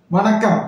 வணக்கம்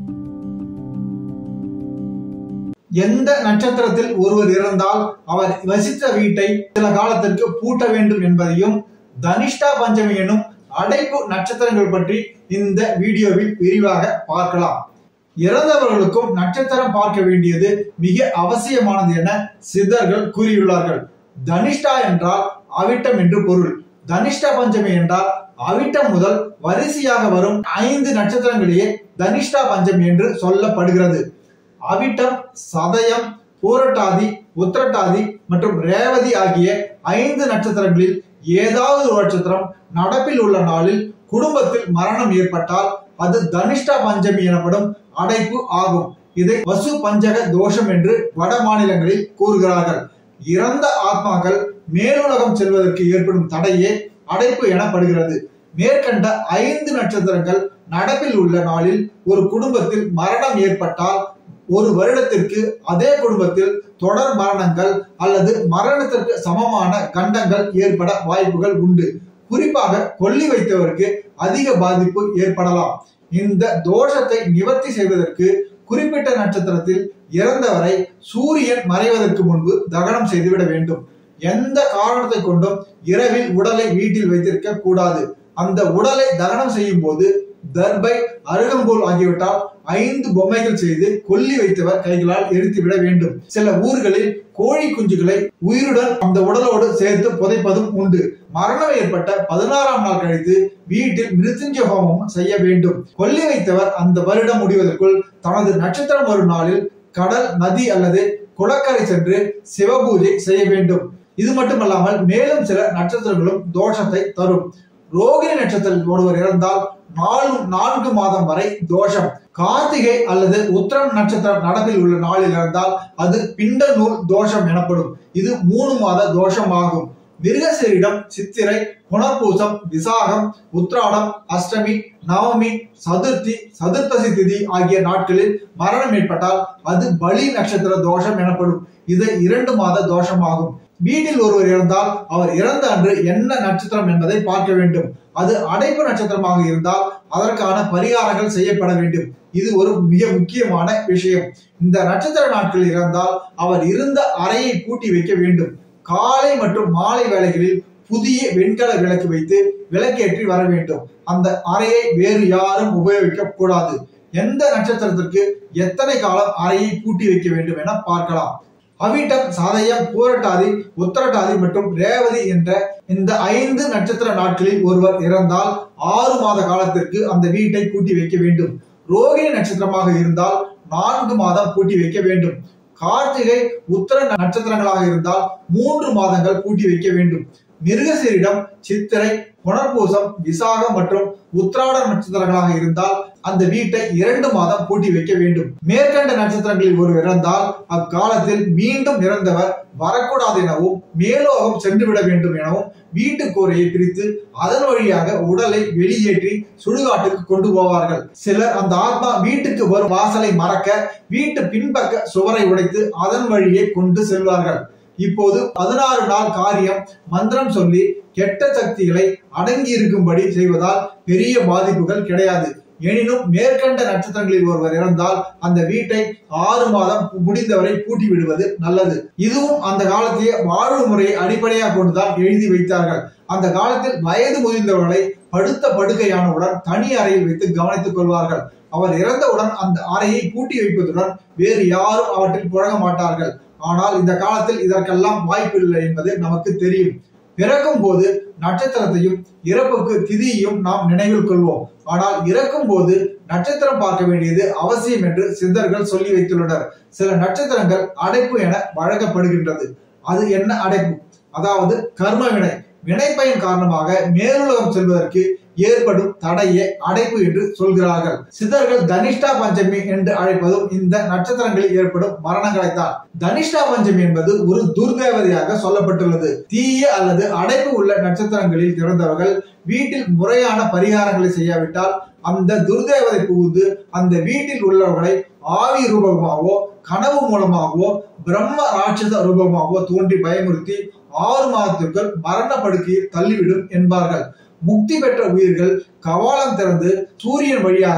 எந்த நட்சத்திரத்தில் ஒருவர் இறந்தால் அவர் வசித்த வீட்டை சில காலத்திற்கு பூட்ட வேண்டும் என்பதையும் தனிஷ்டா பஞ்சமி எனும் அடைப்பு நட்சத்திரங்கள் பற்றி இந்த வீடியோவில் விரிவாக பார்க்கலாம் இறந்தவர்களுக்கும் நட்சத்திரம் பார்க்க வேண்டியது மிக அவசியமானது என சித்தர்கள் கூறியுள்ளார்கள் தனிஷ்டா என்றால் அவிட்டம் என்று பொருள் தனிஷ்டா பஞ்சமி என்றால் அவிட்டம் முதல் வரிசையாக வரும் ஐந்து நட்சத்திரங்களையே தனிஷ்டா பஞ்சமி என்று சொல்லப்படுகிறது அவிட்டம் சதயம் பூரட்டாதி உத்திரட்டாதி மற்றும் ரேவதி ஆகிய ஐந்து நட்சத்திரங்களில் ஏதாவது ஒரு நட்சத்திரம் நடப்பில் உள்ள நாளில் குடும்பத்தில் மரணம் ஏற்பட்டால் அது தனிஷ்டா பஞ்சமி எனப்படும் அடைப்பு ஆகும் இதை வசு பஞ்சக தோஷம் என்று வட மாநிலங்களில் கூறுகிறார்கள் இறந்த ஆத்மாக்கள் மேலுலகம் செல்வதற்கு ஏற்படும் தடையே அடைப்பு எனப்படுகிறது மேற்கண்ட ஐந்து நட்சத்திரங்கள் நடப்பில் உள்ள நாளில் ஒரு குடும்பத்தில் மரணம் ஏற்பட்டால் ஒரு வருடத்திற்கு அதே குடும்பத்தில் தொடர் மரணங்கள் அல்லது மரணத்திற்கு சமமான கண்டங்கள் ஏற்பட வாய்ப்புகள் உண்டு குறிப்பாக கொல்லி வைத்தவருக்கு அதிக பாதிப்பு ஏற்படலாம் இந்த தோஷத்தை நிவர்த்தி செய்வதற்கு குறிப்பிட்ட நட்சத்திரத்தில் இறந்தவரை சூரியன் மறைவதற்கு முன்பு தகனம் செய்துவிட வேண்டும் எந்த காரணத்தை கொண்டும் இரவில் உடலை வீட்டில் வைத்திருக்க கூடாது அந்த உடலை தகனம் செய்யும் போது தர்பை அருகம்புல் ஆகியவற்றால் ஐந்து பொம்மைகள் செய்து கொல்லி வைத்தவர் கைகளால் எரித்து விட வேண்டும் சில ஊர்களில் கோழி குஞ்சுகளை உயிருடன் அந்த உடலோடு சேர்த்து புதைப்பதும் உண்டு மரணம் ஏற்பட்ட பதினாறாம் நாள் கழித்து வீட்டில் மிருத்துஞ்ச ஹோமம் செய்ய வேண்டும் கொல்லி வைத்தவர் அந்த வருடம் முடிவதற்குள் தனது நட்சத்திரம் வரும் நாளில் கடல் நதி அல்லது குளக்கரை சென்று சிவபூஜை செய்ய வேண்டும் இது மட்டுமல்லாமல் மேலும் சில நட்சத்திரங்களும் தோஷத்தை தரும் ரோகிணி நட்சத்திரத்தில் ஒருவர் இறந்தால் நாலு நான்கு மாதம் வரை தோஷம் கார்த்திகை அல்லது உத்திரம் நட்சத்திரம் நடப்பில் உள்ள நாளில் இறந்தால் அது பிண்ட நூல் தோஷம் எனப்படும் இது மூணு மாத தோஷம் ஆகும் மிருகசீரிடம் சித்திரை புனர்பூசம் விசாகம் உத்ராடம் அஷ்டமி நவமி சதுர்த்தி சதுர்த்தசி திதி ஆகிய நாட்களில் மரணம் ஏற்பட்டால் அது பலி நட்சத்திர தோஷம் எனப்படும் இது இரண்டு மாத தோஷமாகும் வீட்டில் ஒருவர் இறந்தால் அவர் இறந்த அன்று என்ன நட்சத்திரம் என்பதை பார்க்க வேண்டும் அது அடைப்பு நட்சத்திரமாக இருந்தால் அதற்கான பரிகாரங்கள் செய்யப்பட வேண்டும் இது ஒரு மிக முக்கியமான விஷயம் இந்த நட்சத்திர நாட்களில் இறந்தால் அவர் இருந்த அறையை பூட்டி வைக்க வேண்டும் காலை மற்றும் மாலை வேளைகளில் புதிய வெண்கல விளக்கு வைத்து விளக்கேற்றி வர வேண்டும் அந்த அறையை வேறு யாரும் உபயோகிக்க கூடாது எந்த நட்சத்திரத்திற்கு எத்தனை காலம் அறையை பூட்டி வைக்க வேண்டும் என பார்க்கலாம் அவிட்டம் சதயம் பூரட்டாதி உத்தரட்டாதி மற்றும் ரேவதி என்ற இந்த ஐந்து நட்சத்திர நாட்களில் ஒருவர் இறந்தால் ஆறு மாத காலத்திற்கு அந்த வீட்டை பூட்டி வைக்க வேண்டும் ரோகிணி நட்சத்திரமாக இருந்தால் நான்கு மாதம் பூட்டி வைக்க வேண்டும் கார்த்திகை உத்தர நட்சத்திரங்களாக இருந்தால் மூன்று மாதங்கள் பூட்டி வைக்க வேண்டும் மிருகசீரிடம் சித்திரை புனர்பூசம் விசாகம் மற்றும் உத்ராட நட்சத்திரங்களாக இருந்தால் அந்த வீட்டை இரண்டு மாதம் பூட்டி வைக்க வேண்டும் மேற்கண்ட நட்சத்திரங்களில் ஒரு இறந்தால் அக்காலத்தில் மீண்டும் இறந்தவர் வரக்கூடாது எனவும் மேலோகம் சென்றுவிட வேண்டும் எனவும் வீட்டு கூரையை பிரித்து அதன் வழியாக உடலை வெளியேற்றி சுடுகாட்டுக்கு கொண்டு போவார்கள் சிலர் அந்த ஆத்மா வீட்டுக்கு வரும் வாசலை மறக்க வீட்டு பின்பக்க சுவரை உடைத்து அதன் வழியே கொண்டு செல்வார்கள் இப்போது பதினாறு நாள் காரியம் மந்திரம் சொல்லி கெட்ட சக்திகளை அடங்கி இருக்கும்படி செய்வதால் பெரிய பாதிப்புகள் கிடையாது எனினும் மேற்கண்ட நட்சத்திரங்களில் ஒருவர் இறந்தால் அந்த வீட்டை ஆறு மாதம் முடிந்தவரை பூட்டி விடுவது நல்லது இதுவும் அந்த காலத்திய வாழ்வு முறையை அடிப்படையாக கொண்டுதான் எழுதி வைத்தார்கள் அந்த காலத்தில் வயது முதிர்ந்தவர்களை படுத்த படுக்கையானவுடன் தனி அறையில் வைத்து கவனித்துக் கொள்வார்கள் அவர் இறந்தவுடன் அந்த அறையை பூட்டி வைப்பதுடன் வேறு யாரும் அவற்றில் புழங்க மாட்டார்கள் ஆனால் இந்த காலத்தில் இதற்கெல்லாம் வாய்ப்பில்லை என்பது நமக்கு தெரியும் பிறக்கும் போது நட்சத்திரத்தையும் இறப்புக்கு திதியையும் நாம் நினைவில் கொள்வோம் ஆனால் இறக்கும் போது நட்சத்திரம் பார்க்க வேண்டியது அவசியம் என்று சித்தர்கள் சொல்லி வைத்துள்ளனர் சில நட்சத்திரங்கள் அடைப்பு என வழங்கப்படுகின்றது அது என்ன அடைப்பு அதாவது கர்ம வினை வினைப்பயன் காரணமாக மேலுலகம் செல்வதற்கு ஏற்படும் தடையே அடைப்பு என்று சொல்கிறார்கள் சித்தர்கள் தனிஷ்டா பஞ்சமி என்று அழைப்பதும் இந்த நட்சத்திரங்களில் ஏற்படும் மரணங்களைத்தான் தனிஷ்டா பஞ்சமி என்பது ஒரு துர்தேவதையாக சொல்லப்பட்டுள்ளது தீய அல்லது அடைப்பு உள்ள நட்சத்திரங்களில் பிறந்தவர்கள் வீட்டில் முறையான பரிகாரங்களை செய்யாவிட்டால் அந்த துர்தேவதை புகுந்து அந்த வீட்டில் உள்ளவர்களை ஆவி ரூபமாகவோ கனவு மூலமாகவோ பிரம்ம ராட்சச ரூபமாகவோ தோன்றி பயமுறுத்தி ஆறு மாதத்திற்குள் மரண படுக்கையில் தள்ளிவிடும் என்பார்கள் முக்தி பெற்ற உயிர்கள் கவாலம் திறந்து சூரியன் வழியாக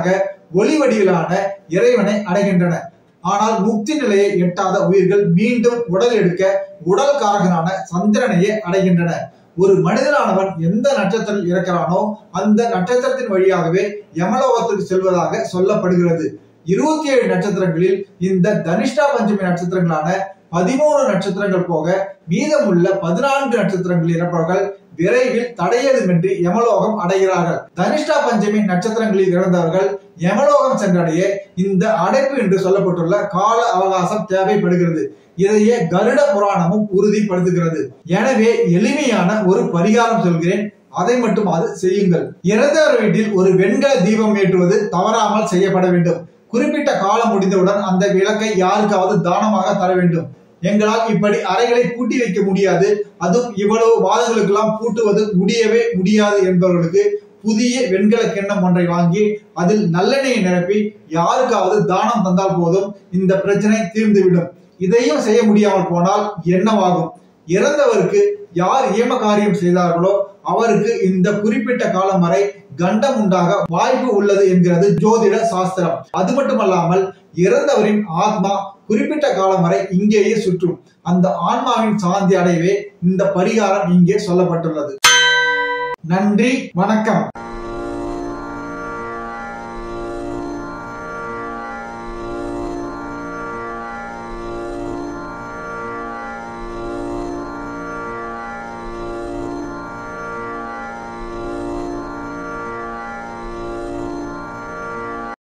ஒளி வடிவிலான இறைவனை அடைகின்றன ஆனால் முக்தி நிலையை எட்டாத உயிர்கள் மீண்டும் உடல் எடுக்க உடல் காரகனான சந்திரனையே அடைகின்றன ஒரு மனிதனானவன் எந்த நட்சத்திரத்தில் இறக்கிறானோ அந்த நட்சத்திரத்தின் வழியாகவே யமலோகத்திற்கு செல்வதாக சொல்லப்படுகிறது இருபத்தி ஏழு நட்சத்திரங்களில் இந்த தனிஷ்டா பஞ்சமி நட்சத்திரங்களான பதிமூணு நட்சத்திரங்கள் போக மீதமுள்ள பதினான்கு நட்சத்திரங்களில் இறப்பவர்கள் விரைவில் தடையதுமின்றி யமலோகம் அடைகிறார்கள் தனிஷ்டா பஞ்சமி நட்சத்திரங்களில் இறந்தவர்கள் யமலோகம் சென்றடைய இந்த அடைப்பு என்று சொல்லப்பட்டுள்ள கால அவகாசம் தேவைப்படுகிறது இதையே கருட புராணமும் உறுதிப்படுத்துகிறது எனவே எளிமையான ஒரு பரிகாரம் சொல்கிறேன் அதை மட்டும் அது செய்யுங்கள் இறந்தவர் வீட்டில் ஒரு வெண்கல தீபம் ஏற்றுவது தவறாமல் செய்யப்பட வேண்டும் குறிப்பிட்ட காலம் முடிந்தவுடன் அந்த விளக்கை யாருக்காவது தானமாக தர வேண்டும் எங்களால் இப்படி அறைகளை பூட்டி வைக்க முடியாது அதுவும் இவ்வளவு வாதங்களுக்கெல்லாம் பூட்டுவது முடியவே முடியாது என்பவர்களுக்கு புதிய வெண்கல கிண்ணம் ஒன்றை வாங்கி அதில் நல்லெண்ணெயை நிரப்பி யாருக்காவது தானம் தந்தால் போதும் இந்த பிரச்சனை தீர்ந்துவிடும் இதையும் செய்ய முடியாமல் போனால் என்னவாகும் இறந்தவருக்கு யார் ஏம காரியம் செய்தார்களோ அவருக்கு இந்த குறிப்பிட்ட காலம் வரை கண்டம் உண்டாக வாய்ப்பு உள்ளது என்கிறது ஜோதிட சாஸ்திரம் அது மட்டுமல்லாமல் இறந்தவரின் ஆத்மா குறிப்பிட்ட காலம் வரை இங்கேயே சுற்றும் அந்த ஆன்மாவின் சாந்தி அடையவே இந்த பரிகாரம் இங்கே சொல்லப்பட்டுள்ளது நன்றி வணக்கம்